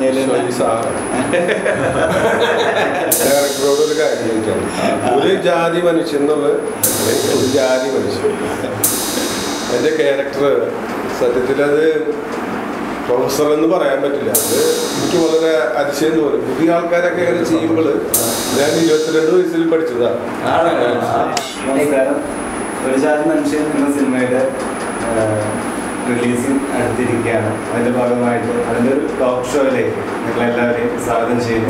സിനിമയിൽ ഷോയി സാറ് ഡയറക്ടറോട് ഒരു കാര്യം ചോദിക്കാം ഒരു ജാതി മനുഷ്യൻ എന്നുള്ള ഒരു ജാതി മനുഷ്യൻ എൻ്റെ ക്യാരക്ടർ സത്യത്തിൽ അത് പ്രൊഫസർ എന്ന് പറയാൻ പറ്റില്ല അത് എനിക്ക് വളരെ അതിശയം തോന്നി പുതിയ ആൾക്കാരൊക്കെ അങ്ങനെ ചെയ്യുമ്പോൾ ഞാൻ ഇരുപത്തിരണ്ട് വയസ്സിൽ പഠിച്ചതാണ് നമസ്കാരം ഒരു ജാതി മനുഷ്യൻ എന്ന സിനിമയുടെ റിലീസിങ് അടുത്തിരിക്കുകയാണ് അതിന്റെ ഭാഗമായിട്ട് അതിന്റെ ഒരു ടോക്ക് ഷോയിലേക്ക് നിങ്ങളെല്ലാവരെയും സ്വാഗതം ചെയ്യുന്നു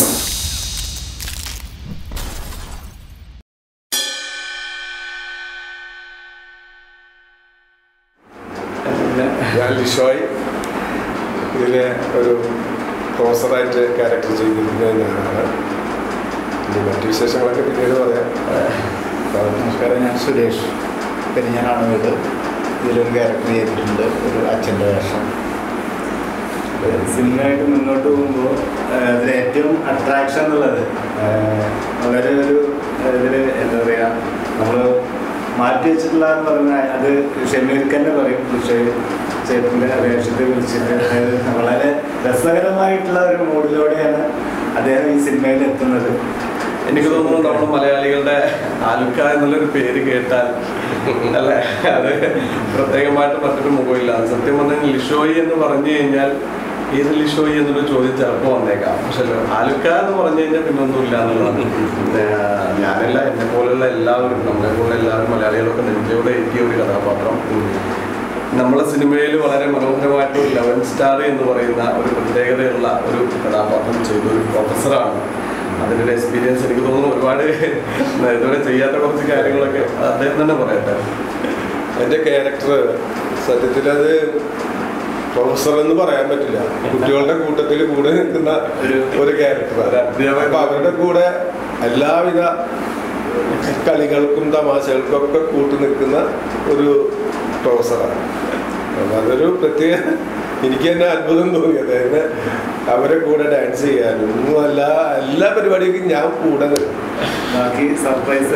ഞാൻ ലിഷോയ് ഇതിലെ ഒരു പ്രൊഫസറായിട്ട് ക്യാരക്ടർ ചെയ്തിരിക്കുന്നത് ഞാനാണ് ഇനി മറ്റു വിശേഷങ്ങളൊക്കെ പിന്നീട് പറയാം നമസ്കാരം ഞാൻ സുരേഷ് പെരിഞ്ഞാനാണ് വീട് ഇതിലൊരു ക്യാരക്ടർ ചെയ്തിട്ടുണ്ട് ഒരു അച്ഛൻ്റെ വേഷം സിനിമയായിട്ട് മുന്നോട്ട് പോകുമ്പോൾ അതിൽ ഏറ്റവും അട്രാക്ഷൻ എന്നുള്ളത് ആഹ് വളരെ ഒരു ഇതിൽ എന്താ പറയുക നമ്മൾ മാറ്റി വെച്ചിട്ടുള്ള എന്ന് പറഞ്ഞാൽ അത് ഷമീർക്ക് തന്നെ പറയും പക്ഷേ ചേട്ടൻ്റെ വേഷത്തെ വിളിച്ചിട്ട് അതായത് വളരെ രസകരമായിട്ടുള്ള ഒരു മൂഡിലൂടെയാണ് അദ്ദേഹം ഈ സിനിമയിൽ എത്തുന്നത് എനിക്ക് തോന്നുന്നു നമ്മൾ മലയാളികളുടെ ആലുക്ക എന്നുള്ളൊരു പേര് കേട്ടാൽ അല്ലെ അത് പ്രത്യേകമായിട്ട് മറ്റൊരു മുഖമില്ല സത്യം പറഞ്ഞാൽ ലിഷോയി എന്ന് പറഞ്ഞു കഴിഞ്ഞാൽ ഏത് ലിഷോയി എന്നൊരു ചോദ്യം ചിലപ്പോൾ വന്നേക്കാം പക്ഷെ ആലുക്ക എന്ന് പറഞ്ഞു കഴിഞ്ഞാൽ പിന്നെ ഒന്നുമില്ല എന്നുള്ളതാണ് ഏർ ഞാനല്ല എന്നെ പോലുള്ള എല്ലാവരും നമ്മളെ പോലെ എല്ലാവരും മലയാളികളൊക്കെ നെഞ്ചോടെ എത്തിയ ഒരു കഥാപാത്രം നമ്മളെ സിനിമയിൽ വളരെ മനോഹരമായിട്ട് ഒരു ലെവൻ സ്റ്റാർ എന്ന് പറയുന്ന ഒരു പ്രത്യേകതയുള്ള ഒരു കഥാപാത്രം ചെയ്ത ഒരു പ്രൊഫസറാണ് അതിനൊരു എക്സ്പീരിയൻസ് എനിക്ക് തോന്നുന്നു ഒരുപാട് ഇതുവരെ ചെയ്യാത്ത കുറച്ച് കാര്യങ്ങളൊക്കെ അദ്ദേഹം തന്നെ പറയട്ടെ എൻ്റെ ക്യാരക്ടർ സത്യത്തിൽ അത് പ്രൊഫസർ എന്ന് പറയാൻ പറ്റില്ല കുട്ടികളുടെ കൂട്ടത്തിൽ കൂടെ നിൽക്കുന്ന ഒരു ഒരു ക്യാരക്ടറാണ് അപ്പൊ അവരുടെ കൂടെ എല്ലാവിധ കളികൾക്കും തമാശകൾക്കും ഒക്കെ കൂട്ടു നിൽക്കുന്ന ഒരു പ്രൊഫസറാണ് അപ്പൊ അതൊരു പ്രത്യേക എനിക്ക് തന്നെ അത്ഭുതം തോന്നി അതായത് അവരെ കൂടെ ഡാൻസ് ചെയ്യാനും അല്ല എല്ലാ പരിപാടിക്കും ഞാൻ കൂടെ നിൽക്കും ബാക്കി സർപ്രൈസ്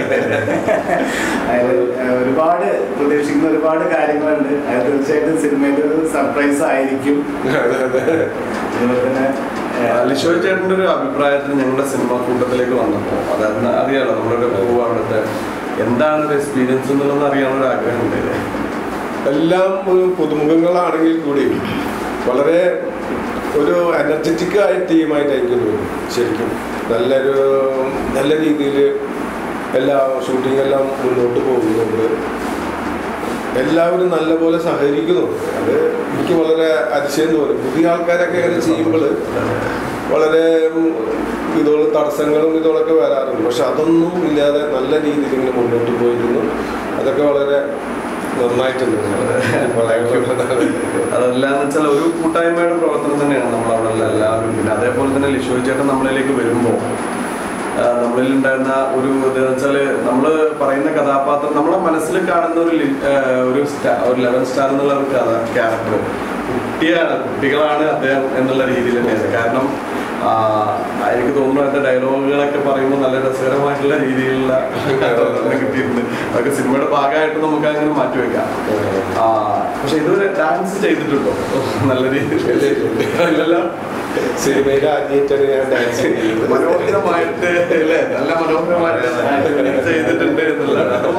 അതിൽ ഒരുപാട് പ്രതീക്ഷിക്കുന്ന ഒരുപാട് കാര്യങ്ങളുണ്ട് അത് തീർച്ചയായിട്ടും സിനിമയിൽ ഒരു സർപ്രൈസ് ആയിരിക്കും അതെ അതെ അതുപോലെ തന്നെ ഏഹ്, ലിഷോയ് ചേട്ടൻ്റെ ഒരു അഭിപ്രായത്തിൽ ഞങ്ങളുടെ സിനിമ കൂട്ടത്തിലേക്ക് വന്നപ്പോൾ അതായത് അറിയാലോ നമ്മുടെ പോകും അവിടുത്തെ എന്താണ് ഒരു എക്സ്പീരിയൻസ് എന്നുള്ളത് അറിയാനുള്ള ആഗ്രഹം ഉണ്ട് എല്ലാം ഒരു പുതുമുഖങ്ങളാണെങ്കിൽ കൂടി വളരെ ഒരു എനർജറ്റിക് ആയ ടീമായിട്ട് എനിക്ക് തോന്നുന്നു ശരിക്കും നല്ലൊരു നല്ല രീതിയിൽ എല്ലാ ഷൂട്ടിംഗ് എല്ലാം മുന്നോട്ട് പോകുന്നുണ്ട് എല്ലാവരും നല്ലപോലെ സഹകരിക്കുന്നുണ്ട് അത് എനിക്ക് വളരെ അതിശയം തോന്നി പുതിയ ആൾക്കാരൊക്കെ അങ്ങനെ ചെയ്യുമ്പോൾ വളരെ ഉം, ഇതുപോലെ തടസ്സങ്ങളും ഇതുകളൊക്കെ വരാറുണ്ട് പക്ഷെ അതൊന്നും ഇല്ലാതെ നല്ല രീതിയിൽ ഇങ്ങനെ മുന്നോട്ട് പോയിരുന്നു അതൊക്കെ വളരെ നന്നായിട്ടുണ്ട് അതല്ലാന്ന് വെച്ചാൽ ഒരു കൂട്ടായ്മയുടെ പ്രവർത്തനം തന്നെയാണ് നമ്മൾ അവിടെ ഉള്ള എല്ലാവരും പിന്നെ അതേപോലെ തന്നെ ലിഷോയ് ചേട്ടൻ നമ്മളിലേക്ക് വരുമ്പോൾ നമ്മളിൽ ഉണ്ടായിരുന്ന ഒരു ഇത് വെച്ചാൽ നമ്മൾ പറയുന്ന കഥാപാത്രം നമ്മളെ മനസ്സിൽ കാണുന്ന ഒരു ലി- ആ, ഒരു സ്റ്റാ- ഒരു ലെവൻ സ്റ്റാർ എന്നുള്ള ഒരു കഥ ക്യാരക്ടർ കുട്ടിയാണ് കുട്ടികളാണ് അദ്ദേഹം എന്നുള്ള രീതിയിൽ തന്നെയാണ് കാരണം ആ, എനിക്ക് തോന്നുന്നു അതിന്റെ ഡയലോഗുകളൊക്കെ പറയുമ്പോൾ നല്ല രസകരമായിട്ടുള്ള രീതിയിലുള്ള ഡയലോഗുകൾ കിട്ടിയിട്ടുണ്ട് അതൊക്കെ സിനിമയുടെ ഭാഗമായിട്ട് നമുക്ക് അങ്ങനെ മാറ്റിവെക്കാം ആ, പക്ഷെ ഇതുവരെ ഡാൻസ് ചെയ്തിട്ടുണ്ടോ നല്ല രീതിയിൽ ഇല്ലല്ലോ സിനിമയിൽ ആദ്യമായിട്ടാണ് ഞാൻ ഡാൻസ് ചെയ്യുന്നത് മനോഹരമായിട്ട് അല്ലേ നല്ല മനോഹരമായിട്ട് ചെയ്തിട്ടുണ്ട് എന്നുള്ളതാണ്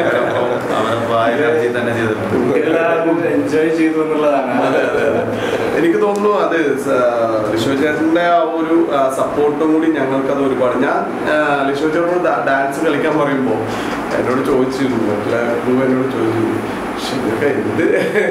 തന്നെ ചെയ്തിട്ടുണ്ട് കുട്ടികളെല്ലാവരും എൻജോയ് ചെയ്തു എന്നുള്ളതാണ് അതെ, അതെ, അതെ. എനിക്ക് തോന്നുന്നു അത് ലിഷോ ചേട്ടന്റെ ആ ഒരു സപ്പോർട്ടും കൂടി ഞങ്ങൾക്ക് അത് ഒരുപാട് ഞാൻ ആ, ലിഷോ ചേട്ടനോട് ഡാൻസ് കളിക്കാൻ പറയുമ്പോൾ എന്നോട് ചോദിച്ചിരുന്നു മറ്റുള്ള crew എന്നോട് ചോദിച്ചിരുന്നു "ശ്ശെ, ഇതൊക്കെ എന്ത്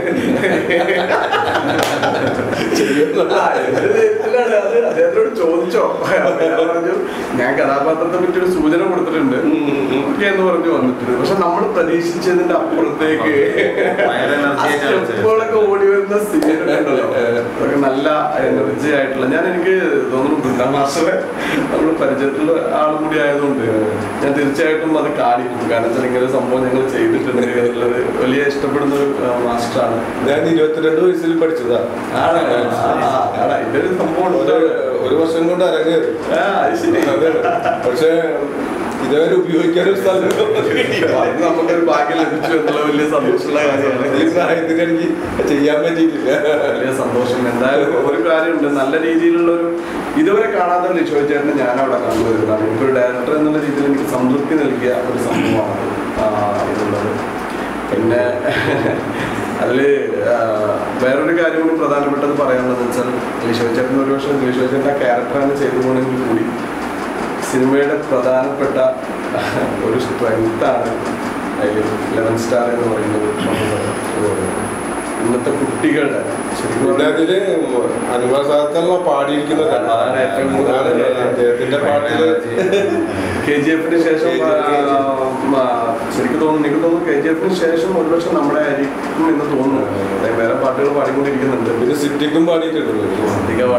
ആ, എന്ത് ഇതിലാണ് അത് അദ്ദേഹത്തിനോട് ചോദിച്ചോ അപ്പൊ ഞാൻ പറഞ്ഞു ഞാൻ കഥാപാത്രത്തെ പറ്റി ഒരു സൂചന കൊടുത്തിട്ടുണ്ട് ഓക്കെ എന്ന് പറഞ്ഞു വന്നിട്ടുണ്ട് പക്ഷെ നമ്മൾ പ്രതീക്ഷിച്ചതിന്റെ അപ്പുറത്തേക്ക് ഭയങ്കര energy ആയിട്ടാണ് ചെയ്തത്. സ്റ്റെപ്പുകളൊക്കെ ഓടി വരുന്ന സീനുണ്ടല്ലോ അതൊക്കെ നല്ല എനർജി ആയിട്ടുള്ള ഞാൻ എനിക്ക് തോന്നുന്നു ബൃന്ദ മാസ്റ്ററെ നമ്മൾ പരിചയത്തിലുള്ള ആളും കൂടി ആയതുകൊണ്ട് ഞാൻ തീർച്ചയായിട്ടും അത് കാണിക്കും കാരണം വെച്ചാൽ ഇങ്ങനെ ഒരു സംഭവം ഞങ്ങൾ ചെയ്തിട്ടുണ്ട് എന്നുള്ളത് വലിയ ഇഷ്ടപ്പെടുന്ന ഒരു മാസ്റ്ററാണ് ഞാൻ ഇരുപത്തിരണ്ട് വയസ്സിൽ പഠിച്ചതാ ആണ് ഇതിന്റെ ഒരു സംഭവം ഉണ്ട് ഒരു ഒരു വർഷം കൊണ്ട് അരങ്ങേറി ആ, അത് ശരി. അതെ. പക്ഷേ ഇതുവരെ ഉപയോഗിക്കാൻ ഒരു സ്ഥലം അത് നമുക്കൊരു ഭാഗ്യം ലഭിച്ചു എന്നുള്ള വലിയ സന്തോഷമുള്ള ഈ കാര്യമാണ് പ്രായത്തിൽ എനിക്ക് ചെയ്യാൻ പറ്റിയിട്ടില്ല വലിയ സന്തോഷം എന്തായാലും ഒരു കാര്യമുണ്ട് നല്ല രീതിയിലുള്ള ഒരു ഇതുവരെ കാണാത്ത ലിഷോ ചേട്ടനെ ഞാൻ അവിടെ കണ്ടുവരുന്നതാണ് എനിക്കൊരു ഡയറക്ടർ എന്നുള്ള രീതിയിൽ എനിക്ക് സംതൃപ്തി നൽകിയ ഒരു സംഭവമാണ് ആ, ഇതുള്ളത് പിന്നെ അതിൽ വേറൊരു കാര്യം കൂടി പ്രധാനപ്പെട്ടത് പറയാനുള്ളത് വെച്ചാൽ ലിഷോ ചേട്ടൻ ഒരു പക്ഷേ ലിഷോ ചേട്ടൻ്റെ ക്യാരക്ടറാണ് ചെയ്തു പോകണമെങ്കിൽ കൂടി സിനിമയുടെ പ്രധാനപ്പെട്ട ഒരു സ്ട്രെങ്ത്താണ് അതിൽ ലെവൻ സ്റ്റാർ എന്ന് പറയുന്നത് ഇന്നത്തെ കുട്ടികളുടെ ശരിക്കും പിന്നെ പറഞ്ഞാൽ അതില് അനുഭവ സാധനത്തിലുള്ള പാടിയിരിക്കുന്നത് അതാണ് ഏറ്റവും കൂടുതൽ അതാണ് അദ്ദേഹത്തിന്റെ പാട്ടില് കെ ജി എഫിന് ശേഷം ആ, ആ, ശരിക്കും തോന്നുന്നു എനിക്ക് തോന്നുന്നു കെ ജി എഫിന് ശേഷം ഒരുപക്ഷെ നമ്മുടെ ആയിരിക്കും എന്ന് തോന്നുന്നു അദ്ദേഹം വേറെ പാട്ടുകൾ പാടിക്കൊണ്ടിരിക്കുന്നുണ്ട് പിന്നെ സിറ്റിക്കും പാടിയിട്ടുണ്ടല്ലോ അധികം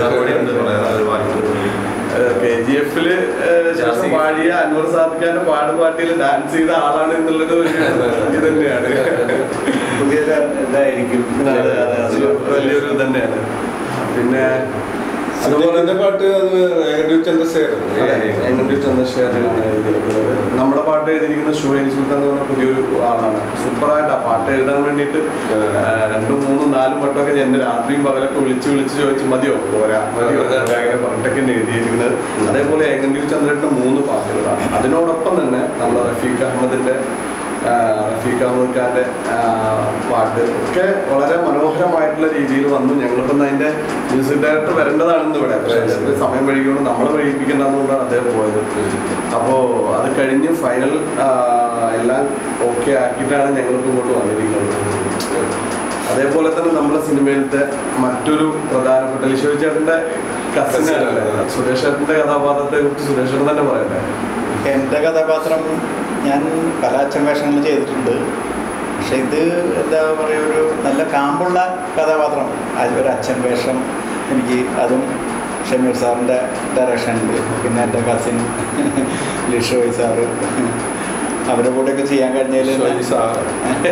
കെ ജി എഫില് ശേഷം പാടിയ അൻവർ സാദിഖാന്റെ പാട് പാട്ടിയിൽ ഡാൻസ് ചെയ്ത ആളാണ് എന്നുള്ളത് ഒരു ഇത് തന്നെയാണ് പുതിയൊരു ഇതായിരിക്കും അതെ, അതെ, അത് വലിയൊരു ഇത് തന്നെയാണ് പിന്നെ അതുപോലെ സിറ്റിക്കിന്റെ പാട്ട് അത് ഏകദേശം ചന്ദ്രശേഖരൻ എങ്ങനെ ചന്ദ്രശേഖരനാണ് എഴുതിയിരിക്കുന്നത് നമ്മുടെ പാട്ട് എഴുതിയിരിക്കുന്ന ഷുഹൈൻ സുൽത്താൻ എന്ന് പറഞ്ഞ പുതിയൊരു ആളാണ് സൂപ്പറായിട്ട് ആ പാട്ട് എഴുതാൻ വേണ്ടിയിട്ട് ആ, രണ്ടും മൂന്നും നാലും വട്ടമൊക്കെ ഞാൻ എന്നെ രാത്രിയും പകലൊക്കെ വിളിച്ച് വിളിച്ച് ചോദിച്ചു മതിയോ പോരാ മതിയോ പോരാ, അങ്ങനെ പറഞ്ഞിട്ടൊക്കെ എന്നെ എഴുതിയിരിക്കുന്നത് അതേപോലെ ഏകന്റീവ് ചന്ദ്രന്റെ മൂന്ന് പാട്ടുകളാണ് അതിനോടൊപ്പം തന്നെ നമ്മുടെ റഫീഖ് അഹമ്മദിന്റെ ആ, റഫീഖ് അഹമ്മദ് ഖാന്റെ ആ, പാട്ട് ഒക്കെ വളരെ മനോഹരമായിട്ടുള്ള രീതിയിൽ വന്നു ഞങ്ങളിപ്പം അതിന്റെ മ്യൂസിക് ഡയറക്ടർ വരേണ്ടതാണെന്ന് ഇവിടെ പക്ഷേ അതിന്റെ സമയം വഴിക്കൊണ്ട് നമ്മളെ വഴിപ്പിക്കേണ്ടതുകൊണ്ടാണ് അദ്ദേഹം പോയത് അപ്പോൾ അത് കഴിഞ്ഞ് ഫൈനൽ എല്ലാം ഓക്കെ ആക്കിയിട്ടാണ് ഞങ്ങൾക്ക് ഇങ്ങോട്ട് വന്നിരിക്കുന്നത് അതേപോലെ തന്നെ നമ്മുടെ സിനിമയിലത്തെ മറ്റൊരു പ്രധാനപ്പെട്ട ലിഷോ ചേട്ടന്റെ കസിനാണ് സുരേഷ് ചേട്ടന്റെ കഥാപാത്രത്തെ കുറിച്ച് സുരേഷ് ചേട്ടൻ തന്നെ പറയട്ടെ എൻ്റെ കഥാപാത്രം ഞാൻ പല അച്ഛൻ വേഷങ്ങൾ ചെയ്തിട്ടുണ്ട് പക്ഷെ ഇത് എന്താ പറയുക ഒരു നല്ല കാമ്പുള്ള കഥാപാത്രം അതിലൊരു അച്ഛൻ വേഷം എനിക്ക് അതും ഷമീർ സാറിൻ്റെ ഡയറക്ഷനിൽ പിന്നെ എൻ്റെ കസിൻ ലിഷോയ് സാറ് അവരുടെ കൂടെയൊക്കെ ചെയ്യാൻ കഴിഞ്ഞതിൽ ഷോയി സാറ്.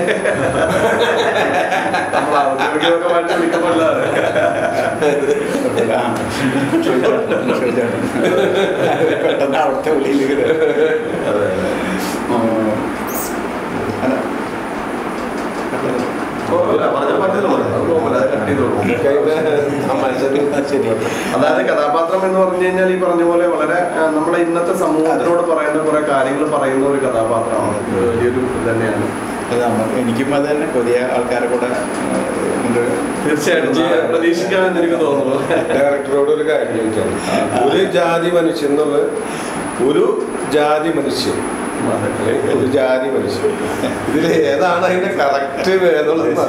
നമ്മൾ ഔദ്യോഗികമായിട്ട് വിളിക്കപ്പെടാറ് ആ, ഷോയ് ചേട്ടൻ, ഷോയ് ചേട്ടൻ. പെട്ടെന്ന് അവിടുത്തെ വിളിയിൽ ഇതൊക്കെ അതിന്റെ തമാശകൾ. ശരി അതായത് കഥാപാത്രം എന്ന് പറഞ്ഞു കഴിഞ്ഞാൽ ഈ പറഞ്ഞ പോലെ വളരെ ആ, നമ്മുടെ ഇന്നത്തെ സമൂഹത്തിനോട് പറയുന്ന കുറെ കാര്യങ്ങൾ പറയുന്ന ഒരു കഥാപാത്രമാണ് ഇത് വലിയൊരു ഇത് തന്നെയാണ് അത് നമ്മ- എനിക്കും അത് തന്നെ പുതിയ ആൾക്കാരെ കൂടെ ഏഹ്, കൊണ്ട് തീർച്ചയായിട്ടും ജി- പ്രതീക്ഷിക്കാമെന്ന് എനിക്ക് തോന്നുന്നു ഡയറക്ടറോട് ഒരു കാര്യം ചോദിച്ചാൽ ഒരു ജാതി മനുഷ്യൻ എന്നുള്ള ഒരു ജാതി മനുഷ്യൻ അല്ലെ? ഒരു ജാതി മനുഷ്യൻ ഇതിൽ ഏതാണ് അതിന്റെ കറക്റ്റ് വേദമുള്ളത്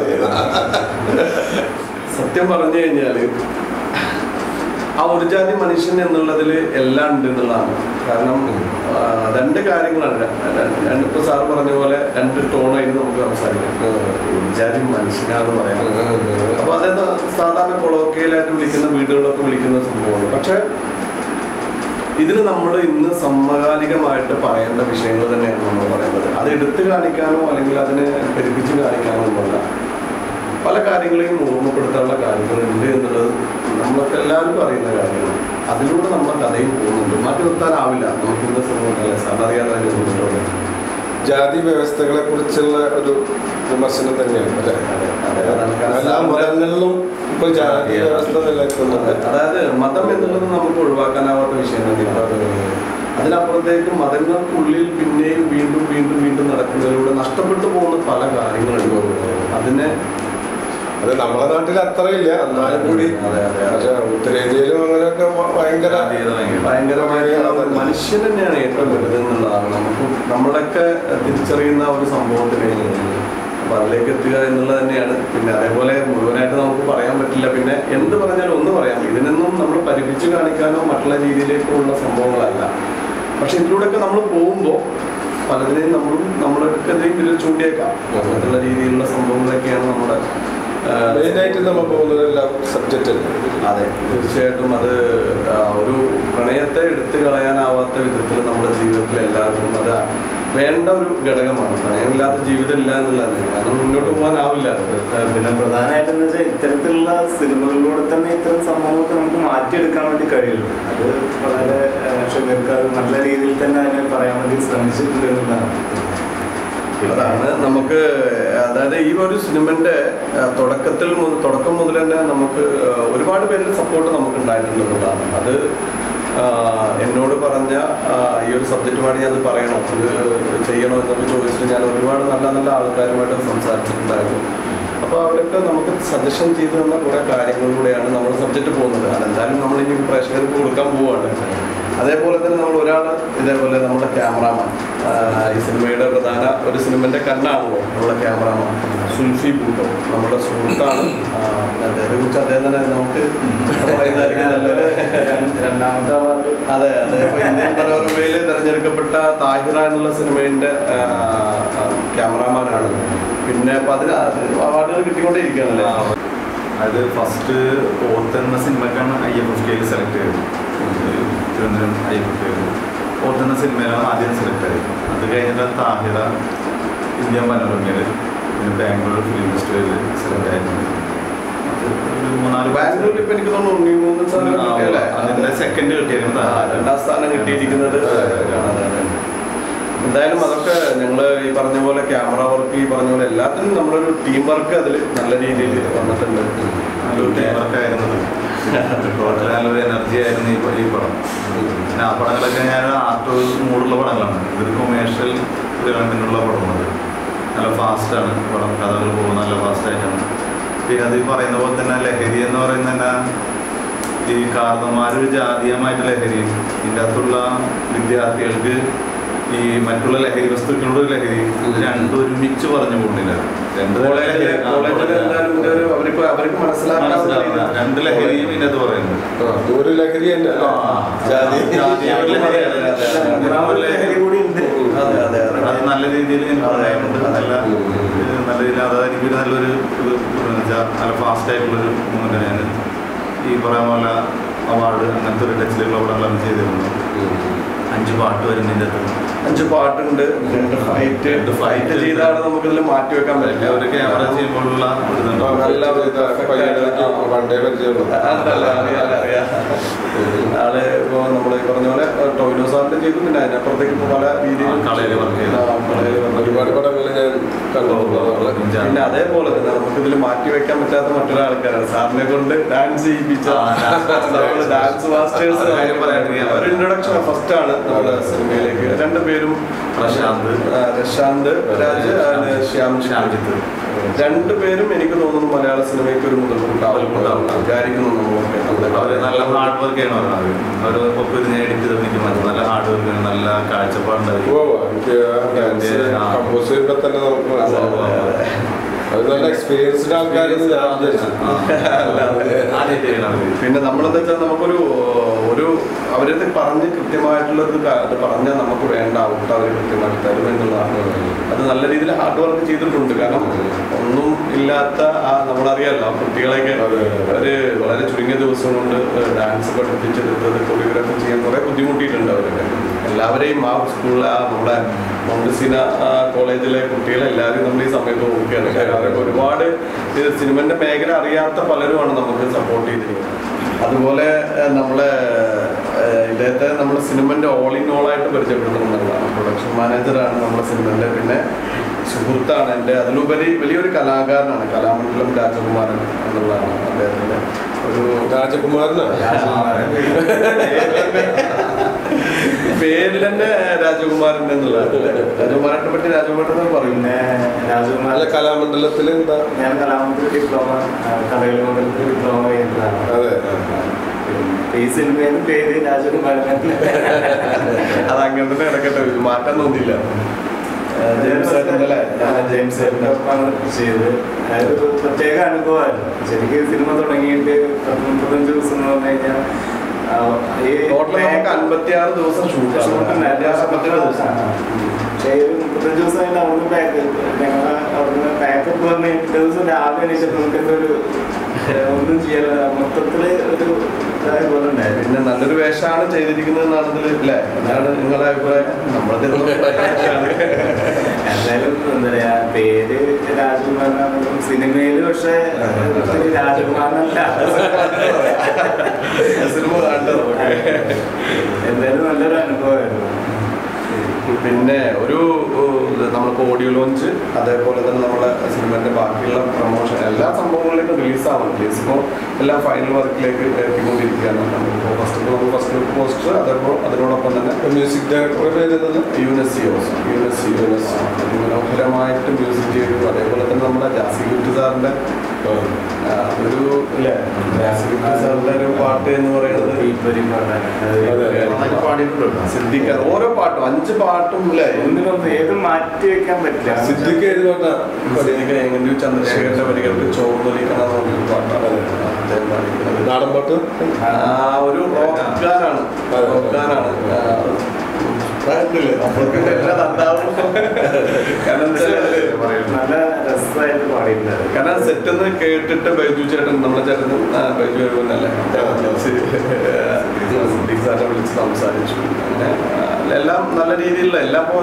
സത്യം പറഞ്ഞു കഴിഞ്ഞാല് ആ ഒരു ജാതി മനുഷ്യൻ എന്നുള്ളതിൽ എല്ലാം ഉണ്ട് എന്നുള്ളതാണ് കാരണം ആ, രണ്ട് കാര്യങ്ങളാണ് ര- രണ്ട് ഇപ്പൊ സാർ പറഞ്ഞ പോലെ രണ്ട് ടോണായിട്ട് നമുക്ക് സംസാരിക്കാം ഒരു ജാതി മനുഷ്യനാന്ന് പറയാം അപ്പൊ അതായത് സാധാരണ കൊളോക്കിയലായിട്ട് വിളിക്കുന്ന വീടുകളൊക്കെ വിളിക്കുന്ന സംഭവമാണ് പക്ഷെ ഇതിന് നമ്മൾ ഇന്ന് സമകാലികമായിട്ട് പറയേണ്ട വിഷയങ്ങൾ തന്നെയാണ് നമ്മൾ പറയുന്നത് അത് എടുത്തു കാണിക്കാനോ അല്ലെങ്കിൽ അതിനെ പെരുപ്പിച്ച് കാണിക്കാനോ ഒന്നുമല്ല പല കാര്യങ്ങളെയും ഓർമ്മപ്പെടുത്താനുള്ള കാര്യങ്ങളുണ്ട് എന്നുള്ളത് നമ്മൾക്ക് എല്ലാവർക്കും അറിയുന്ന കാര്യമാണ് അതിലൂടെ നമ്മുടെ കഥയും പോകുന്നുണ്ട് മാറ്റി നിർത്താനാവില്ല നമുക്ക് ഇന്ന് സമൂഹത്തിലെ സാധാരണ തന്നെ തോന്നിയിട്ടുണ്ട് ജാതി വ്യവസ്ഥകളെ കുറിച്ചുള്ള ഒരു വിമർശനം തന്നെയാണ് അല്ലേ എല്ലാ മതങ്ങളിലും ഇപ്പൊ ജാതി വ്യവസ്ഥ നിലനിൽക്കുന്നുണ്ട് അതായത് മതം എന്നുള്ളത് നമുക്ക് ഒഴിവാക്കാനാവാത്ത വിഷയം തന്നെയാണ് അതിനപ്പുറത്തേക്ക് മതങ്ങൾക്കുള്ളിൽ പിന്നെയും വീണ്ടും വീണ്ടും വീണ്ടും നടക്കുന്നതിലൂടെ നഷ്ടപ്പെട്ടു പോകുന്ന പല കാര്യങ്ങളുണ്ട് അതിനെ അത് നമ്മുടെ നാട്ടിൽ അത്രയില്ല എന്നാലും കൂടി അതെ, അതെ, അതെ. പക്ഷെ ഉത്തരേന്ത്യയിലും അങ്ങനെയൊക്കെ ഭ- ഭയങ്കര ഭയങ്കരമായിട്ട് മനുഷ്യൻ തന്നെയാണ് ഏറ്റവും വലുത് എന്നുള്ളതാണ് നമുക്ക് നമ്മളൊക്കെ തിരിച്ചറിയുന്ന ഒരു സംഭവത്തിന് അപ്പൊ അതിലേക്ക് എത്തുക എന്നുള്ളത് തന്നെയാണ് പിന്നെ അതേപോലെ മുഴുവനായിട്ട് നമുക്ക് പറയാൻ പറ്റില്ല പിന്നെ എന്ത് പറഞ്ഞാലും ഒന്ന് പറയാം ഇതിനൊന്നും നമ്മൾ പരിപ്പിച്ച് കാണിക്കാനോ മറ്റുള്ള രീതിയിലേക്കുള്ള സംഭവങ്ങളല്ല പക്ഷെ ഇതിലൂടെയൊക്കെ നമ്മൾ പോകുമ്പോൾ പലതിനെയും നമ്മളും നമ്മളെക്കെതിരെയും ഇതിൽ ചൂണ്ടിയേക്കാം അങ്ങനത്തുള്ള രീതിയിലുള്ള സംഭവങ്ങളൊക്കെയാണ് നമ്മുടെ ആ, മെയിനായിട്ട് നമ്മൾ പോകുന്നതെല്ലാം സബ്ജക്റ്റ് അല്ലേ അതെ തീർച്ചയായിട്ടും അത് ആ, ഒരു പ്രണയത്തെ എടുത്തു കളയാനാവാത്ത വിധത്തിൽ നമ്മുടെ ജീവിതത്തിൽ എല്ലാവർക്കും അത് വേണ്ട ഒരു ഘടകമാണ് പ്രണയമില്ലാത്ത ജീവിതം ഇല്ല എന്നുള്ളത് കാരണം മുന്നോട്ട് പോകാനാവില്ല അത് പിന്നെ പ്രധാനമായിട്ടെന്ന് വെച്ചാൽ ഇത്തരത്തിലുള്ള സിനിമകളിലൂടെ തന്നെ ഇത്തരം സംഭവമൊക്കെ നമുക്ക് മാറ്റിയെടുക്കാൻ വേണ്ടി കഴിയുള്ളൂ അത് വളരെ ഷുഗർക്ക് അത് നല്ല രീതിയിൽ തന്നെ അതിനെ പറയാൻ വേണ്ടി ശ്രമിച്ചിട്ടുണ്ട് എന്നുള്ളതാണ് അതാണ് നമുക്ക് അതായത് ഈ ഒരു സിനിമന്റെ ആ, തുടക്കത്തിൽ മുതൽ തുടക്കം മുതൽ തന്നെ നമുക്ക് ആ, ഒരുപാട് പേരുടെ സപ്പോർട്ട് നമുക്ക് ഉണ്ടായിട്ടുള്ളതാണ് അത് ആ, എന്നോട് പറഞ്ഞ ആ, ഈ ഒരു സബ്ജക്റ്റുമായിട്ട് ഞാൻ പറയണോ ഇത് ചെയ്യണോ എന്നൊക്കെ ചോദിച്ചിട്ട് ഞാൻ ഒരുപാട് നല്ല നല്ല ആൾക്കാരുമായിട്ട് സംസാരിച്ചിട്ടുണ്ടായിരുന്നു അപ്പോൾ അവരൊക്കെ നമുക്ക് സജഷൻ ചെയ്തു തന്ന കുറേ കാര്യങ്ങളിലൂടെയാണ് നമ്മൾ സബ്ജക്റ്റ് പോകുന്നത് അതെന്തായാലും നമ്മൾ ഇനി പ്രേക്ഷകർക്ക് കൊടുക്കാൻ പോവുകയാണ് അതേപോലെ തന്നെ നമ്മൾ ഒരാൾ ഇതേപോലെ നമ്മുടെ ക്യാമറാമാൻ ഈ സിനിമയുടെ പ്രധാന ഒരു സിനിമന്റെ കണ്ണാണല്ലോ നമ്മുടെ ക്യാമറാമാൻ സുൽഫി ബൂട്ടോ നമ്മുടെ സുഹൃത്താണ് ആ, അദ്ദേഹത്തെ കുറിച്ച് അദ്ദേഹം തന്നെ നമുക്ക് പറയുന്നതായിരിക്കും നല്ലത് രണ്ടാമത്തെ അവാർഡ് അതെ അതെ ഇപ്പൊ ഇന്ത്യൻ മനോരമയിൽ തെരഞ്ഞെടുക്കപ്പെട്ട താഹിറ എന്നുള്ള സിനിമയുടെ ക്യാമറാമാനാണ് പിന്നെ അപ്പൊ അതിന് അവാർഡുകൾ കിട്ടിക്കൊണ്ടേയിരിക്കുകയാണല്ലേ അത് ഫസ്റ്റ് ഓത്ത് എന്ന സിനിമക്കാണ് അയ്യപ്പ സ്കെയിൽ സെലക്ട് ചെയ്തത് തിരുവനന്തപുരം അയ്യപ്പ സ്കെയിൽ ഓത്ത് എന്ന സിനിമയിലാണ് ആദ്യം സെലക്ട് ആയത് അത് കഴിഞ്ഞിട്ട് താഹിറ ഇന്ത്യ മനോരമയിൽ പിന്നെ ബാംഗ്ലൂർ ഫിലിം ഫെസ്റ്റിവലിൽ സെലക്ട് ആയിട്ടുണ്ട് അത് ഒരു മൂന്നാല് ബാംഗ്ലൂരിൽ ഇപ്പൊ എനിക്ക് തോന്നുന്നു ഉണ്ണി മൂന്ന് സ്ഥാനം ആ, കിട്ടിയല്ലേ? അതിന്റെ സെക്കൻഡ് കിട്ടിയത് ആ, രണ്ടാം സ്ഥാനം കിട്ടിയിരിക്കുന്നത് അതെ, അതെ. അതെ, അതെ. എന്തായാലും അതൊക്കെ ഞങ്ങൾ ഈ പറഞ്ഞ പോലെ ക്യാമറ വർക്ക് ഈ പറഞ്ഞ പോലെ എല്ലാത്തിനും നമ്മളൊരു ടീം വർക്ക് അതിൽ നല്ല രീതിയിൽ വന്നിട്ടുണ്ട് നല്ലൊരു ടീമർക്കായിരുന്നത് ടോട്ടൽ നല്ലൊരു എനർജി ആയിരുന്നു ഈ പ- ഈ പടം പിന്നെ ആ പടങ്ങളൊക്കെ ഞാൻ ആർട്ട് മൂടുള്ള പടങ്ങളാണ് ഇതൊരു കൊമേഴ്ഷ്യൽ ഡെവലപ്മെന്റുള്ള പടമാണ് നല്ല ഫാസ്റ്റാണ് പടം കഥകൾ പോകുന്നത് നല്ല ഫാസ്റ്റായിട്ടാണ് പിന്നെ അത് ഈ പറയുന്ന പോലെ തന്നെ ലഹരി എന്ന് പറയുന്നത് തന്നെ ഈ കാരണന്മാരൊരു ജാതീയമായിട്ട് ലഹരി ഇതിൻ്റെ അകത്തുള്ള വിദ്യാർത്ഥികൾക്ക് ഈ മറ്റുള്ള ലഹരി വസ്തുക്കളോട് ലഹരി ഇത് രണ്ടും ഒരുമിച്ച് പറഞ്ഞു പോകുന്നില്ല രണ്ട് തരം കോളേജില് ലഹരി. ആ, കോളേജിൽ എന്തായാലും ഇതിന്റെ ഒരു അവർക്ക് അവർക്ക് മനസ്സിലാക്കാവുന്ന മനസ്സിലാവുന്ന രീതിയിൽ രണ്ട് ലഹരിയും ഇതിനകത്ത് പറയുന്നത് ആ, ഒരു ലഹരി തന്നെ ആ, ജാതി ജാതി ഒരു ലഹരി, അതെ, അതെ, അതെ. മൂന്നാമത് ലഹരി കൂടി ഉണ്ട് അതെ അതെ അതെ അത് നല്ല രീതിയിൽ പറയുന്നുണ്ട് നല്ല ഏഹ്, നല്ല രീതിയിൽ അതായിരിക്കും നല്ലൊരു ഇത് എന്ന് വെച്ചാൽ നല്ല ഫാസ്റ്റ് ആയിട്ടുള്ളൊരു മൂമെന്റ് ഞാൻ ഈ പറയുന്ന പോലെ അവാർഡ് അങ്ങനത്തെ ഒരു ടച്ചിലുള്ള പടങ്ങളാണ് ചെയ്തിരുന്നത് അഞ്ച് പാട്ട് വരുന്നതിൻ്റെ അകത്ത് അഞ്ച് പാട്ടുണ്ട് രണ്ട് ഫൈറ്റ് രണ്ട് fight ഫൈറ്റ് ചെയ്താണ് നമുക്ക് ഇതിൽ മാറ്റി വെക്കാൻ പറ്റില്ല ഒരു ക്യാമറ ചെയ്യുമ്പോഴുള്ള ഒരു ഇതുണ്ട്. നല്ല ഒരു പയ്യനൊക്കെ പണ്ടേ പരിചയമുള്ളൂ അതല്ല, അറിയാം, അറിയാം. ആള് ഇപ്പൊ നമ്മള് ഈ പറഞ്ഞ പോലെ ടോവിനോ സാറിന്റെ ചെയ്തു പിന്നെ അതിനപ്പുറത്തേക്ക് ഇപ്പൊ പല രീതിയിൽ ആ, കളയില് work ചെയ്തു. ആ, കളയില് work ചെയ്തു. ഒരുപാട് പടങ്ങളിൽ ഞാൻ കണ്ടിട്ടുള്ളതാണ് പിന്നെ അതേപോലെ തന്നെ നമുക്ക് ഇതിൽ മാറ്റി വെക്കാൻ പറ്റാത്ത മറ്റൊരാൾക്കാരാണ് സാറിനെ കൊണ്ട് ഡാൻസ് ചെയ്യിപ്പിച്ച ആ, dance ഡാൻസ് മാസ്റ്റേഴ്സ് അത് കാര്യം പറയാണ്ടിരിക്കാൻ ഒരു ഇൻട്രൊഡക്ഷൻ ഫസ്റ്റ് ആണ് നമ്മുടെ സിനിമയിലേക്ക് രണ്ടുപേരും പ്രശാന്ത്. ആ, പ്രശാന്ത് രാജ് and ശ്യാം ശ്യാംജിത്ത്. രണ്ടുപേരും എനിക്ക് തോന്നുന്നു മലയാള സിനിമയ്ക്ക് ഒരു മുതൽക്കൂട്ടാവും മുതൽക്കൂട്ടാവും. വിചാരിക്കുന്നു നമ്മളൊക്കെ അവര് നല്ല ഹാർഡ് വർക്ക് ചെയ്യണം അവർ അവർ ഒപ്പം ഇരുന്ന് എഡിറ്റ് ചെയ്ത് എനിക്ക് മനസ്സിലായി നല്ല ഹാർഡ് വർക്ക് ചെയ്യണം നല്ല കാഴ്ചപ്പാടുണ്ടായിരിക്കും ഓ എനിക്ക് ഡാൻസ് ആ. കമ്പോസ് ചെയ്യുമ്പോൾ തന്നെ നമുക്ക് മനസ്സിലാവും അത് നല്ല എക്സ്പീരിയൻസ്ഡ് ആൾക്കാരെന്ന് ഞാൻ വിചാരിച്ചു ആദ്യമായിട്ട് ചെയ്യണം അവര്. പിന്നെ നമ്മളെന്താ വെച്ചാൽ നമുക്കൊരു ഒരു അവരത് പറഞ്ഞ് കൃത്യമായിട്ടുള്ളത് ക- അത് പറഞ്ഞാൽ നമുക്ക് വേണ്ട ഔട്ട് അവർ കൃത്യമായിട്ട് തരും എന്നുള്ളതാണ് അത് നല്ല രീതിയിൽ ഹാർഡ് വർക്ക് ചെയ്തിട്ടുണ്ട് കാരണം ഒന്നും ഇല്ലാത്ത ആ നമ്മളറിയാലോ ആ കുട്ടികളെയൊക്കെ അതെ, അതെ. അവര് വളരെ ചുരുങ്ങിയ ദിവസം കൊണ്ട് ഡാൻസ് പഠിപ്പിച്ചെടുത്തത് കൊറിയോഗ്രാഫി ചെയ്യാൻ കുറെ ബുദ്ധിമുട്ടിയിട്ടുണ്ട് അവരൊക്കെ എല്ലാവരെയും ആ സ്കൂളിൽ ആ നമ്മുടെ മൗണ്ടസീന കോളേജിലെ കുട്ടികളെല്ലാവരും നമ്മൾ ഈ സമയത്ത് നോക്കുകയാണ് കാരണം അവരൊക്കെ ഒരുപാട് ഇത് സിനിമന്റെ മേഖല അറിയാത്ത പലരുമാണ് നമുക്ക് സപ്പോർട്ട് ചെയ്തിരിക്കുന്നത് അതുപോലെ ഏഹ്, നമ്മളെ ഏഹ്, ഇദ്ദേഹത്തെ നമ്മുടെ സിനിമന്റെ ഓൾ ഇൻ ഓൾ ആയിട്ട് പരിചയപ്പെടുത്തുന്നതാണ് പ്രൊഡക്ഷൻ മാനേജറാണ് നമ്മുടെ സിനിമന്റെ പിന്നെ സുഹൃത്താണ് എൻ്റെ അതിലുപരി വലിയൊരു കലാകാരനാണ് കലാമണ്ഡലം രാജകുമാരൻ എന്നുള്ളതാണ് അദ്ദേഹത്തിന്റെ ഒരു രാജകുമാരനാണ് പേരിൽ തന്നെ രാജകുമാരൻ എന്നുള്ളതാണ് രാജകുമാരനെ പറ്റി രാജകുമാരൻ എന്ന് പറയും പിന്നെ രാജകുമാർ നല്ല കലാമണ്ഡലത്തിൽ എന്താ ഞാൻ കലാമന്ത്രി ഡിപ്ലോമ കഥകളി മണ്ഡലത്തിൽ ഡിപ്ലോമ ചെയ്തതാണ് അതെ ഈ സിനിമയിലും പേര് രാജകുമാരൻ അത് അങ്ങനെ തന്നെ കിടക്കട്ടെ ഇത് മാറ്റാൻ തോന്നിയില്ല ജെയിംസ് ഏട്ടൻ അല്ലേ ജെയിംസ് ഏട്ടൻ്റെ ഒപ്പമാണ് ചെയ്തത് അതൊരു പ്രത്യേക അനുഭവമായിരുന്നു ശരിക്കും സിനിമ തുടങ്ങിയിട്ട് പത്ത് മുപ്പത്തഞ്ച് ദിവസം എന്ന് പറഞ്ഞു കഴിഞ്ഞാൽ ആ, ഈ ടോട്ടൽ നമുക്ക് അൻപത്തിയാറ് ദിവസം ഷൂട്ടാണ് ഷൂട്ടുണ്ടായിരുന്നു. അമ്പത്തേഴ് ദിവസം പക്ഷേ ഒരു മുപ്പത്തഞ്ച് ദിവസം കഴിഞ്ഞ് അവിടുന്ന് ബാക്ക് ഞങ്ങൾ അവിടുന്ന് പാക്കപ്പ് വന്ന് പിറ്റേ ദിവസം രാവിലെ എണീച്ചപ്പോൾ നമുക്ക് എന്തൊരു ഏഹ്, ഒന്നും ചെയ്യാൻ മൊത്തത്തില് ഒരു ഇതായ പോലെ ഉണ്ടായിരുന്നു പിന്നെ നല്ലൊരു വേഷമാണ് ചെയ്തിരിക്കുന്നത് എന്നാണ് ഇതിൽ അല്ലേ എന്താണ് നിങ്ങളുടെ അഭിപ്രായം നമ്മളത് വേഷമാണ് എന്തായാലും എന്താ പറയാ പേര് രാജകുമാരനാണെങ്കിലും സിനിമയില് പക്ഷേ ഒത്തിരി രാജകുമാരനല്ല സിനിമ കണ്ടത് നമുക്ക് എന്തായാലും നല്ലൊരു അനുഭവമായിരുന്നു പിന്നെ ഒരു ഏഹ്, നമ്മളിപ്പോൾ ഓഡിയോ ലോഞ്ച് അതേപോലെ തന്നെ നമ്മുടെ സിനിമന്റെ ബാക്കിയുള്ള പ്രൊമോഷൻ എല്ലാ സംഭവങ്ങളിലേക്കും റിലീസാവും റിലീസ് ഇപ്പോൾ എല്ലാം ഫൈനൽ വർക്കിലേക്ക് എത്തിക്കൊണ്ടിരിക്കുകയാണ് നമ്മളിപ്പോൾ ഫസ്റ്റ് നമുക്ക് ഫസ്റ്റ് ലുക്ക് പോസ്റ്റർ അതേപോലെ അതിനോടൊപ്പം തന്നെ മ്യൂസിക് ഡയറക്ടറുടെ പേര് എന്താണ് യുനെസിയോസ് യുനെസ് യുനെസ് അതിമനോഹരമായിട്ട് മ്യൂസിക് ചെയ്തു അതേപോലെ തന്നെ നമ്മുടെ ജാസി ഗുറ്റ് സാറിന്റെ ആ, ഒരു ഇല്ലേ ജാസി ഗുറ്റ് സാറിന്റെ ഒരു പാട്ട് എന്ന് പറയുന്നത് തീപ്പൊരി പാടാൻ. നന്നായിട്ട് പാടിയിട്ടുണ്ട് സിദ്ദിഖ് ഓരോ പാട്ടും അഞ്ച് പാട്ടും ഇല്ലേ ഒന്നിനും ഏത് മാറ്റി വെക്കാൻ പറ്റില്ല സിദ്ദിഖ് എഴുതുകൊണ്ടാ സിദ്ദിഖ് എങ്ങനെ ചന്ദ്രശേഖരന്റെ വരികൾക്ക് ചോർന്നൊലിക്കണം എന്നൊരു പാട്ടാണ് അദ്ദേഹം പാടിയിരിക്കുന്നത് നാടൻ പാട്ട് ആ ഒരു റോക്കാനാണ് റോക്കാനാണ് നമ്മൾക്ക് എല്ലാം നന്നാവും കാരണം എന്താ വെച്ചാല് നല്ല രസമായിട്ട് പാടിയിട്ടുണ്ട് കാരണം സെറ്റ് എന്ന് കേട്ടിട്ട് ബൈജു ചേട്ടൻ നമ്മളെ ചേട്ടൻ ആ, ബൈജു എഴുതുന്നല്ലേ സിദ്ദീഖ് സാറിനെ വിളിച്ച് സംസാരിച്ചു അങ്ങനെ ആ, എല്ലാം നല്ല രീതിയിലുള്ള എല്ലാം ഇപ്പോൾ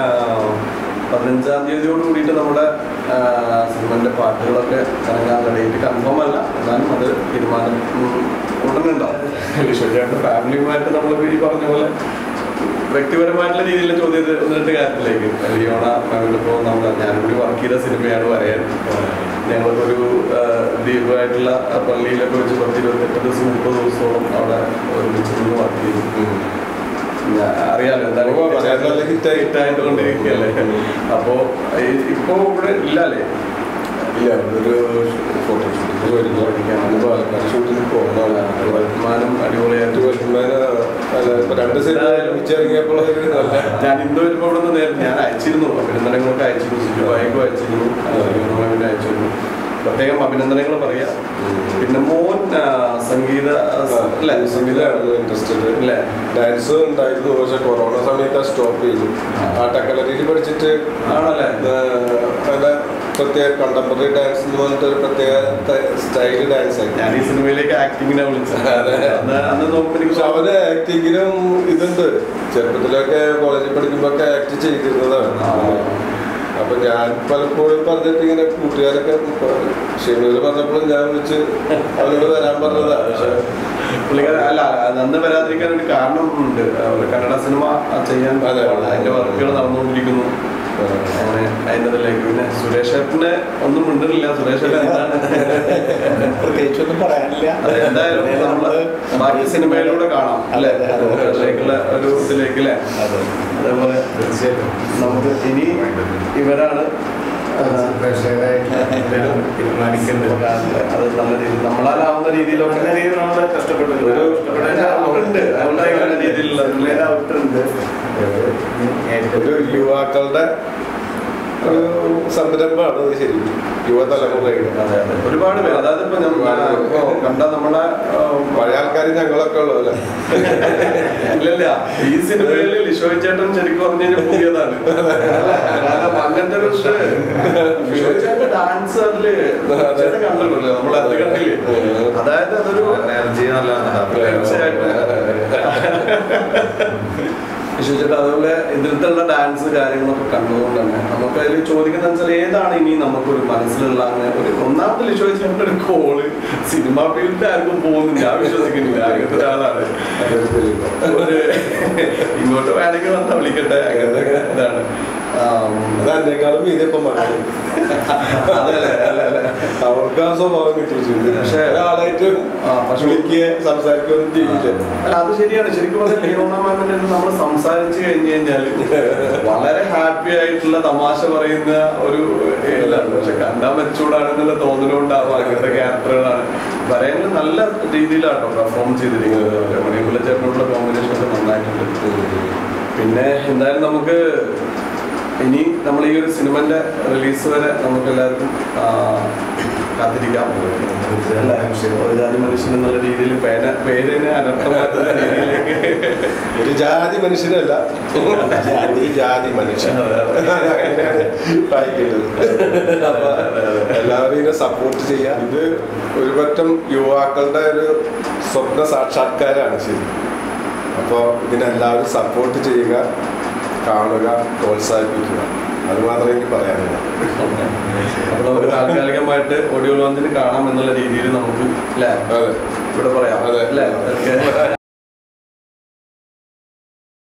പതിനഞ്ചാം തീയതിയോട് കൂടിയിട്ട് നമ്മുടെ ആ, സിനിമന്റെ പാട്ടുകളൊക്കെ ഇറങ്ങാൻ ഡേറ്റ് കൺഫേം അല്ല എന്നാലും അത് തീരുമാനം ഉം, ഉടനെ ഉണ്ടാവും വിശ്വചേട്ടൻ ഫാമിലിയുമായിട്ട് നമ്മൾ ഈ പറഞ്ഞ പോലെ വ്യക്തിപരമായിട്ടുള്ള രീതിയിലുള്ള ചോദ്യം ഒന്നിട്ട് കാര്യത്തിലേക്ക് ലിയോണ ഇപ്പോൾ നമ്മൾ ഞാനും കൂടി വർക്ക് ചെയ്ത സിനിമയാണ് പറയാൻ ഞങ്ങൾക്കൊരു ദ്വീപായിട്ടുള്ള പള്ളിയിലൊക്കെ വെച്ച് പത്ത് ഇരുപത്തെട്ട് ദിവസം മുപ്പത് ദിവസത്തോളം അവിടെ ഒരുമിച്ച് നിന്ന് വർക്ക് ചെയ്തു ഞാ- അറിയാലോ എന്താണ് ഓ, വളരെ നല്ല hit ആയി. ഹിറ്റായിട്ട് കൊണ്ടിരിക്കുകയല്ലേ അപ്പോ ഈ- ഇപ്പോ ഇവിടെ ഇല്ലല്ലേ ഇല്ല ഒരു ഫോട്ടോഷൂട്ടിന് വരുന്നു അന്ന് പാലക്കാട് ഷൂട്ടിന് പോകുന്നതാണ് വരുമാനം അടിപൊളിയായിട്ട് ഇപ്പൊ രണ്ട് സിനിമ ഒരുമിച്ച് ഇറങ്ങിയപ്പോൾ ഒരു നല്ല ഞാൻ ഇന്ന് വരുമ്പോൾ ഇവിടെ നിന്ന് നേരത്തെ ഞാൻ അയച്ചിരുന്നു അഭിനന്ദനങ്ങളൊക്കെ അയച്ചിരുന്നു സിജുബായിക്കും അയച്ചിരുന്നു യൂണോമിന് അയച്ചിരുന്നു പ്രത്യേകം അഭിനന്ദനങ്ങൾ പറയാം പിന്നെ മോൻ ആ, സംഗീത ആ, അല്ലേ സംഗീതമാണ് ഇൻട്രസ്റ്റഡ് അല്ലേ ഡാൻസ് ഉണ്ടായിരുന്നു പക്ഷെ കൊറോണ സമയത്ത് സ്റ്റോപ്പ് ചെയ്തു ആ ടെക്നോളജിയിൽ പഠിച്ചിട്ട് ആണല്ലേ ഏഹ്, നല്ല പ്രത്യേക കണ്ടംപററി ഡാൻസ് എന്ന് പറഞ്ഞിട്ട് ഒരു പ്രത്യേക സ്റ്റൈൽ ഡാൻസ് ആയി ഞാൻ ഈ സിനിമയിലേക്ക് ആക്ടിങ്ങിനെ വിളിച്ചത് അതെ. അന്ന് അന്ന് നോക്കുമ്പോൾ എനിക്ക് പക്ഷെ അവന് ആക്ടിങ്ങിനും ഇതുണ്ട് ചെറുപ്പത്തിലൊക്കെ കോളേജിൽ പഠിക്കുമ്പോഴൊക്കെ ആക്ട് ചെയ്തിരുന്നതാണ് ആ. അപ്പൊ ഞാൻ പലപ്പോഴും പറഞ്ഞിട്ട് ഇങ്ങനെ കൂട്ടുകാരൊക്കെ ഷെമീർ പറഞ്ഞപ്പോഴും ഞാൻ വിളിച്ച് അവനോട് വരാൻ പറഞ്ഞതാ പക്ഷെ പുള്ളിക്കാരൻ അല്ല അന്ന് വരാതിരിക്കാൻ ഒരു കാരണം ഉണ്ട് ഒരു കന്നഡ സിനിമ ചെയ്യാൻ അതെ. അതിന്റെ വർക്കുകൾ നടന്നുകൊണ്ടിരിക്കുന്നു അങ്ങനെ അതിനതിലേക്ക് പിന്നെ സുരേഷ് ഏട്ടന് ഒന്നും മിണ്ടുന്നില്ല സുരേഷ് ഏട്ടൻ എന്താണ് പ്രത്യേകിച്ചൊന്നും പറയാനില്ല അത് എന്തായാലും നമ്മള് ബാക്കി സിനിമയിലൂടെ കാണാം അല്ലെ അതെ, അതെ, അതെ. അതിലേക്കുള്ള ഒരു ഇതിലേക്ക് അല്ലേ അതെ അതേപോലെ തീർച്ചയായിട്ടും നമുക്ക് ഇനി ഇവരാണ് ആ, പ്രേക്ഷകരായിട്ട് എല്ലാവരും തീരുമാനിക്കേണ്ടത് അത് നല്ല രീതിയിൽ നമ്മളാലാവുന്ന രീതിയിലൊക്കെ നല്ല രീതിയിൽ നമ്മൾ കഷ്ടപ്പെട്ടു ഒരു ഉണ്ട് അതുകൊണ്ട് നല്ല രീതിയിലുള്ള അതിലേത് ഔട്ടുണ്ട് ഒരു യുവാക്കളുടെ ഒരു സംരംഭമാണ് ഇത് ശരി യുവതലമുറയുടെ അതെ അതെ ഒരുപാട് പേര് അതായത് ഇപ്പൊ ഞാൻ ഇപ്പൊ കണ്ട നമ്മുടെ ആ, പഴയ ആൾക്കാർ ഞങ്ങളൊക്കെ ഉള്ളു അല്ലേ ഇല്ലല്ല ഈ സിനിമയിൽ ലിഷോയ് ചേട്ടൻ ശരിക്കും പറഞ്ഞു കഴിഞ്ഞാൽ പുതിയതാണ് കാരണം അങ്ങനത്തെ ഒരു ഇത് ലിഷോയ് ചേട്ടന്റെ ഡാൻസ് അതില് ചേട്ടൻ കണ്ടിട്ടില്ലേ നമ്മൾ അത് കണ്ടില്ലേ അതായത് അതൊരു എനർജി നല്ല വിശ്വസിച്ചിട്ട് അതുപോലെ ഇതിലത്തുള്ള ഡാൻസ് കാര്യങ്ങളൊക്കെ കണ്ടുകൊണ്ട് തന്നെ നമുക്ക് അതിൽ ചോദിക്കുന്ന വെച്ചാൽ ഏതാണ് ഇനി നമുക്കൊരു മനസ്സിലുള്ള അങ്ങനെ ഒരു ഒന്നാമത്തെ വിശ്വസിച്ചിട്ട് ഒരു കോള് സിനിമ ഫീൽഡിൽ ആർക്കും പോകുന്നില്ല ഞാൻ വിശ്വസിക്കുന്നില്ല അങ്ങനത്തെ ഒരാളാണ് ഒരു ഇങ്ങോട്ട് വേണമെങ്കിൽ വന്നാൽ വിളിക്കട്ടെ അങ്ങനത്തെ ഇതാണ് ആം, അത് അതിനേക്കാളും ഇതിപ്പം മതി അതല്ലേ അല്ല അല്ല അവർക്ക് ആ സ്വഭാവം കിട്ടിച്ചു പക്ഷേ- ഒരാളായിട്ട് ആ, പക്ഷേ- വിളിക്കുക സംസാരിക്കുകയൊന്നും ചെയ്യില്ല അല്ല അത് ശരിയാണ് ശരിക്കും പറഞ്ഞാൽ ലിയോണ മാമിന്റെ നമ്മൾ സംസാരിച്ചു കഴിഞ്ഞു കഴിഞ്ഞാൽ വളരെ ഹാപ്പി ആയിട്ടുള്ള തമാശ പറയുന്ന ഒരു ഇതാണ് പക്ഷെ കണ്ടാൽ മെച്ചൂടാണെന്നുള്ള തോന്നലുണ്ടാവും അങ്ങനത്തെ ക്യാരക്ടറുകളാണ് വരയങ്ങൾ നല്ല രീതിയിലാട്ടോ പെർഫോം ചെയ്തിരിക്കുന്നത് മണിമുല്ല ചേട്ടനോടുള്ള കോമ്പിനേഷൻ ഒക്കെ നന്നായിട്ടുണ്ട് പിന്നെ എന്തായാലും നമുക്ക് ഇനി നമ്മൾ ഈ ഒരു സിനിമന്റെ റിലീസ് വരെ നമുക്ക് എല്ലാവർക്കും കാത്തിരിക്കാം അല്ലേ? ഒരു ജാതി മനുഷ്യൻ എന്നുള്ള രീതിയിൽ പേന പേരിനെ അനർത്ഥമാക്കുന്ന രീതിയിലേക്ക് ഒരു ജാതി മനുഷ്യനല്ല ഒരു ജാതി മനുഷ്യൻ അങ്ങനെയാണ് വായിക്കേണ്ടത് അപ്പൊ എല്ലാവരും ഇതിനെ സപ്പോർട്ട് ചെയ്യാം ഇത് ഒരു പറ്റം യുവാക്കളുടെ ഒരു സ്വപ്ന സാക്ഷാത്കാരമാണ് ശരി അപ്പോൾ ഇതിനെല്ലാവരും സപ്പോർട്ട് ചെയ്യുക കാണുക പ്രോത്സാഹിപ്പിക്കുക അത് മാത്രമേ എനിക്ക് പറയാനുള്ളൂ അപ്പോൾ നമുക്ക് താൽക്കാലികമായിട്ട് ഓഡിയോ ലോഞ്ചിന് കാണാം എന്നുള്ള രീതിയിൽ നമുക്ക് അല്ലേ അതെ ഇവിടെ പറയാം അതെ. അല്ലേ അതൊക്കെ